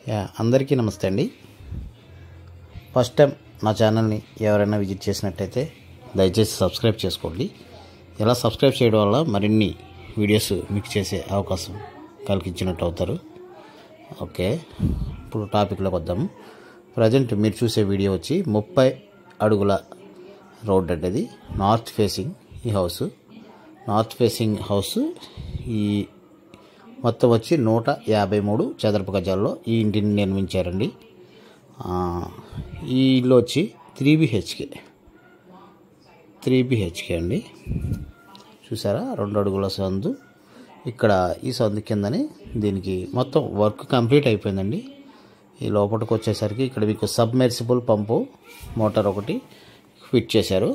yeah అందరికీ నమస్తే అండి ఫస్ట్ టైం నా ఛానల్ని ఎవరైనా విజిట్ చేసినట్టయితే దయచేసి సబ్స్క్రైబ్ చేసుకోండి ఇలా సబ్స్క్రైబ్ చేయడం వల్ల మరిన్ని వీడియోస్ మీకు చేసే అవకాశం కలిగించినట్టు అవుతారు ఓకే ఇప్పుడు టాపిక్లోకి వద్దాము ప్రజెంట్ మీరు చూసే వీడియో వచ్చి ముప్పై అడుగుల రోడ్ అండి అది నార్త్ ఫేసింగ్ ఈ హౌస్ నార్త్ ఫేసింగ్ హౌస్ ఈ మొత్తం వచ్చి నూట యాభై మూడు చదరపు గజాల్లో ఈ ఇంటిని నిర్మించారండి ఆ, ఈ ఇల్లు వచ్చి త్రీ బిహెచ్కే త్రీ బిహెచ్కే అండి చూసారా రెండు అడుగుల సందు ఇక్కడ ఈ సందు కిందని దీనికి మొత్తం వర్క్ కంప్లీట్ అయిపోయిందండి ఈ లోపలికి వచ్చేసరికి ఇక్కడ మీకు సబ్మెర్సిబుల్ పంపు మోటార్ ఒకటి ఫిట్ చేశారు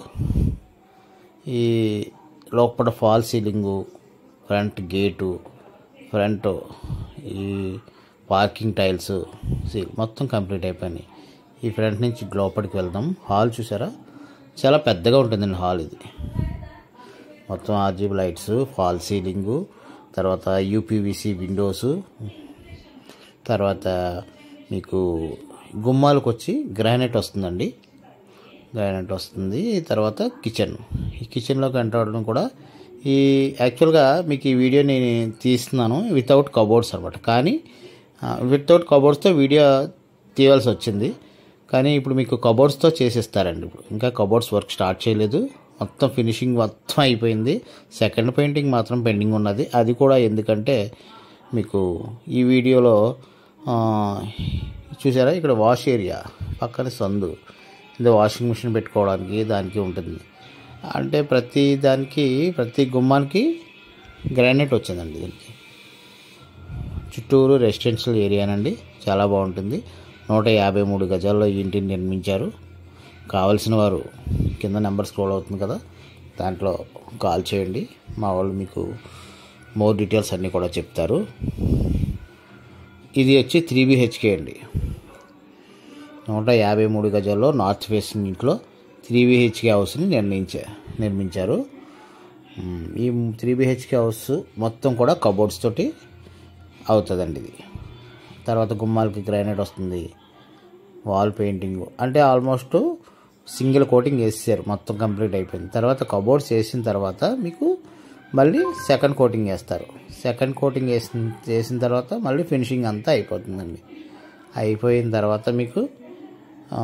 ఈ లోపల fall ceiling front gate front ఈ పార్కింగ్ టైల్స్ సీల్ మొత్తం కంప్లీట్ అయిపోయినాయి ఈ ఫ్రంట్ నుంచి లోపలికి వెళ్దాం హాల్ చూసారా చాలా పెద్దగా ఉంటుందండి హాల్ ఇది మొత్తం ఆర్జీబీ లైట్స్ ఫాల్ సీలింగు తర్వాత యూపీవీసీ విండోస్ తర్వాత మీకు గుమ్మాలకు వచ్చి గ్రానైట్ వస్తుందండి గ్రానైట్ వస్తుంది తర్వాత కిచెన్ ఈ కిచెన్లోకి ఎంటర్ అవ్వడం కూడా ఈ యాక్చువల్గా మీకు ఈ వీడియో నేను తీస్తున్నాను వితౌట్ కబోర్డ్స్ అనమాట కానీ వితౌట్ కబోర్డ్స్తో వీడియో తీయాల్సి వచ్చింది కానీ ఇప్పుడు మీకు కబోర్డ్స్తో చేసేస్తారండి ఇప్పుడు ఇంకా కబోర్డ్స్ వర్క్ స్టార్ట్ చేయలేదు మొత్తం ఫినిషింగ్ మొత్తం అయిపోయింది సెకండ్ పెయింటింగ్ మాత్రం పెండింగ్ ఉన్నది అది కూడా ఎందుకంటే మీకు ఈ వీడియోలో ఆ, చూసారా ఇక్కడ వాష్ ఏరియా పక్కన సందు ఇది వాషింగ్ మిషన్ పెట్టుకోవడానికి దానికి ఉంటుంది అంటే ప్రతి దానికి ప్రతి గుమ్మానికి గ్రానైట్ వచ్చిందండి దీనికి చుట్టూరు రెసిడెన్షియల్ ఏరియానండి చాలా బాగుంటుంది నూట యాభై మూడు గజాల్లో ఈ ఇంటిని నిర్మించారు కావలసిన వారు కింద నెంబర్ స్క్రోల్ అవుతుంది కదా దాంట్లో కాల్ చేయండి మా వాళ్ళు మీకు మోర్ డీటెయిల్స్ అన్నీ కూడా చెప్తారు ఇది వచ్చి త్రీ బిహెచ్కే అండి నూట యాభై మూడు గజాల్లో నార్త్ ఫేసింగ్ ఇంట్లో త్రీ బిహెచ్కే హౌస్ని నిర్మించా నిర్మించారు మ్, ఈ త్రీ బిహెచ్కే హౌస్ మొత్తం కూడా కబోర్డ్స్ తోటి అవుతుందండి ఇది తర్వాత గుమ్మాలకి గ్రానైట్ వస్తుంది వాల్ పెయింటింగ్ అంటే ఆల్మోస్ట్ సింగిల్ కోటింగ్ వేసేసారు మొత్తం కంప్లీట్ అయిపోయింది తర్వాత కబోర్డ్స్ వేసిన తర్వాత మీకు మళ్ళీ సెకండ్ కోటింగ్ వేస్తారు సెకండ్ కోటింగ్ వేసిన వేసిన తర్వాత మళ్ళీ ఫినిషింగ్ అంతా అయిపోతుందండి అయిపోయిన తర్వాత మీకు ఆ,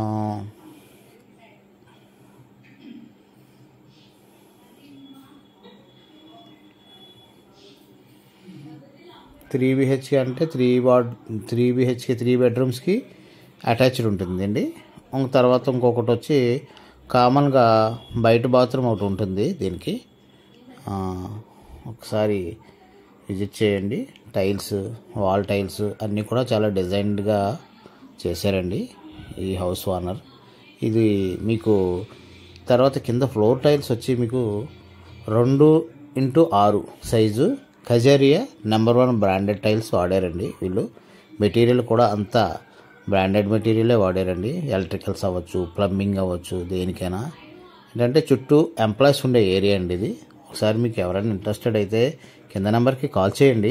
త్రీ బిహెచ్కే అంటే three ward three BHK three బెడ్రూమ్స్కి అటాచ్డ్ ఉంటుందండి ఇంక తర్వాత ఇంకొకటి వచ్చి కామన్గా బయట బాత్రూమ్ ఒకటి ఉంటుంది దీనికి ఆ, ఒకసారి విజిట్ చేయండి టైల్స్ వాల్ టైల్స్ అన్నీ కూడా చాలా డిజైన్డ్గా చేశారండి ఈ హౌస్ ఓనర్ ఇది మీకు తర్వాత కింద ఫ్లోర్ టైల్స్ వచ్చి మీకు రెండు ఇంటూ ఆరు size Kajaria number one branded tiles వాడారండి వీళ్ళు మెటీరియల్ కూడా అంతా బ్రాండెడ్ మెటీరియలే వాడారండి ఎలక్ట్రికల్స్ అవ్వచ్చు ప్లంబింగ్ అవ్వచ్చు దేనికైనా ఏంటంటే చుట్టూ ఎంప్లాయీస్ ఉండే ఏరియా అండి ఇది ఒకసారి మీకు ఎవరైనా ఇంట్రెస్టెడ్ అయితే కింద నెంబర్కి కాల్ చేయండి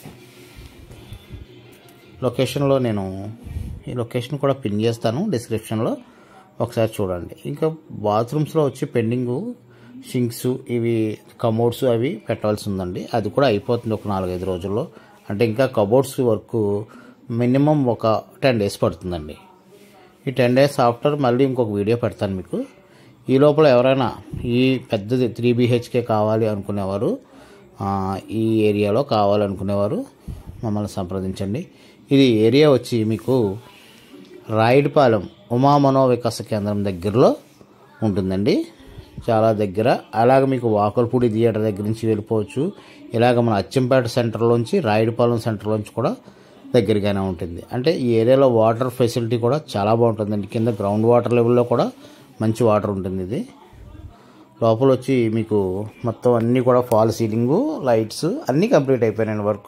లొకేషన్లో నేను ఈ లొకేషన్ కూడా పిన్ చేస్తాను డిస్క్రిప్షన్లో ఒకసారి చూడండి ఇంకా బాత్రూమ్స్లో వచ్చి పెండింగ్ షింక్స్ ఇవి కమోడ్స్ అవి పెట్టాల్సి ఉందండి అది కూడా అయిపోతుంది ఒక నాలుగైదు రోజుల్లో అంటే ఇంకా కబోర్డ్స్ వర్క్ మినిమం ఒక టెన్ డేస్ పడుతుందండి ఈ టెన్ డేస్ ఆఫ్టర్ మళ్ళీ ఇంకొక వీడియో పెడతాను మీకు ఈ లోపల ఎవరైనా ఈ పెద్దది త్రీ బీహెచ్కే కావాలి అనుకునేవారు ఆ, ఈ ఏరియాలో కావాలనుకునేవారు మమ్మల్ని సంప్రదించండి ఇది ఏరియా వచ్చి మీకు రాయుడిపాలెం ఉమా మనోవికాస కేంద్రం దగ్గరలో ఉంటుందండి చాలా దగ్గర అలాగ మీకు వాకల్పూడి థియేటర్ దగ్గర నుంచి వెళ్ళిపోవచ్చు ఇలాగ మన అచ్చంపేట సెంటర్లోంచి రాయుడిపాలెం సెంటర్లోంచి కూడా దగ్గరగానే ఉంటుంది అంటే ఈ ఏరియాలో వాటర్ ఫెసిలిటీ కూడా చాలా బాగుంటుందండి కింద గ్రౌండ్ వాటర్ లెవెల్లో కూడా మంచి వాటర్ ఉంటుంది ఇది లోపల వచ్చి మీకు మొత్తం అన్నీ కూడా ఫాల్ సీలింగు లైట్స్ అన్నీ కంప్లీట్ అయిపోయినాయి వర్క్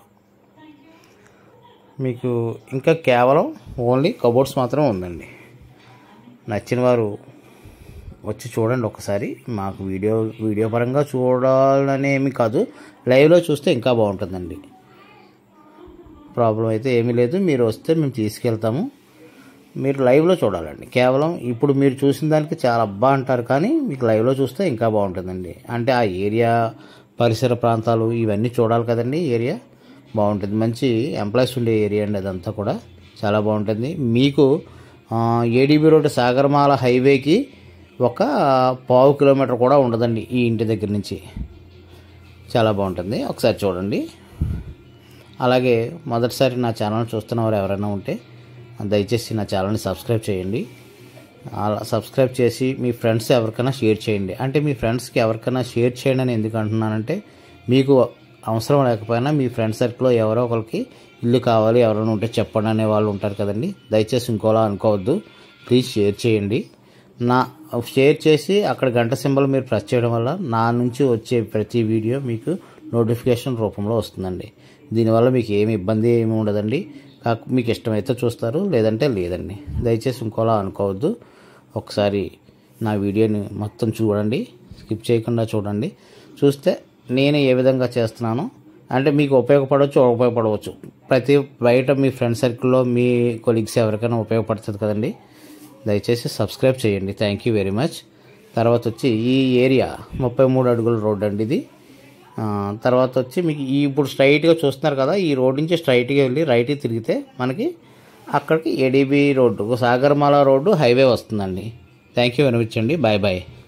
మీకు ఇంకా కేవలం ఓన్లీ కబోర్డ్స్ మాత్రం ఉందండి నచ్చిన వారు వచ్చి చూడండి ఒకసారి మాకు వీడియో వీడియో పరంగా చూడాలనేమి కాదు లైవ్లో చూస్తే ఇంకా బాగుంటుందండి ప్రాబ్లం అయితే ఏమీ లేదు మీరు వస్తే మేము తీసుకెళ్తాము మీరు లైవ్లో చూడాలండి కేవలం ఇప్పుడు మీరు చూసిన దానికి చాలా అబ్బా అంటారు కానీ మీకు లైవ్లో చూస్తే ఇంకా బాగుంటుందండి అంటే ఆ ఏరియా పరిసర ప్రాంతాలు ఇవన్నీ చూడాలి కదండి ఏరియా బాగుంటుంది మంచి ఎంప్లాయీస్ ఉండే ఏరియా అండి అదంతా కూడా చాలా బాగుంటుంది మీకు ఏడీబీ రోడ్డు సాగరమాల హైవేకి ఒక పావు కిలోమీటర్ కూడా ఉండదండి ఈ ఇంటి దగ్గర నుంచి చాలా బాగుంటుంది ఒకసారి చూడండి అలాగే మొదటిసారి నా ఛానల్ చూస్తున్న వారు ఎవరైనా ఉంటే దయచేసి నా ఛానల్ని సబ్స్క్రైబ్ చేయండి అలా సబ్స్క్రైబ్ చేసి మీ ఫ్రెండ్స్ ఎవరికైనా షేర్ చేయండి అంటే మీ ఫ్రెండ్స్కి ఎవరికైనా షేర్ చేయండి అని ఎందుకు అంటున్నానంటే మీకు అవసరం లేకపోయినా మీ ఫ్రెండ్ సర్కిల్లో ఎవరో ఒకరికి ఇల్లు కావాలి ఎవరైనా ఉంటే చెప్పండి అనే వాళ్ళు ఉంటారు కదండి దయచేసి ఇంకోలా అనుకోవద్దు ప్లీజ్ షేర్ చేయండి నా షేర్ చేసి అక్కడ గంట సింబల్ మీరు ప్రెస్ చేయడం వల్ల నా నుంచి వచ్చే ప్రతి వీడియో మీకు నోటిఫికేషన్ రూపంలో వస్తుందండి దీనివల్ల మీకు ఏమి ఇబ్బంది ఏమి ఉండదండి కాకు మీకు ఇష్టమైతే చూస్తారు లేదంటే లేదండి దయచేసి ఇంకోలా అనుకోవద్దు ఒకసారి నా వీడియోని మొత్తం చూడండి స్కిప్ చేయకుండా చూడండి చూస్తే నేను ఏ విధంగా చేస్తున్నానో అంటే మీకు ఉపయోగపడవచ్చు ఉపయోగపడవచ్చు ప్రతి బయట మీ ఫ్రెండ్ సర్కిల్లో మీ కొలీగ్స్ ఎవరికైనా ఉపయోగపడుతుంది కదండి దయచేసి సబ్స్క్రైబ్ చేయండి థ్యాంక్ యూ వెరీ మచ్ తర్వాత వచ్చి ఈ ఏరియా ముప్పై మూడు అడుగుల రోడ్ అండి ఇది ఆ, తర్వాత వచ్చి మీకు ఈ ఇప్పుడు స్ట్రైట్గా చూస్తున్నారు కదా ఈ రోడ్ నుంచి స్ట్రైట్గా వెళ్ళి రైట్కి తిరిగితే మనకి అక్కడికి ADB road Sagarmala road highway వస్తుందండి థ్యాంక్ యూ వెరీ మచ్ అండి బాయ్ బాయ్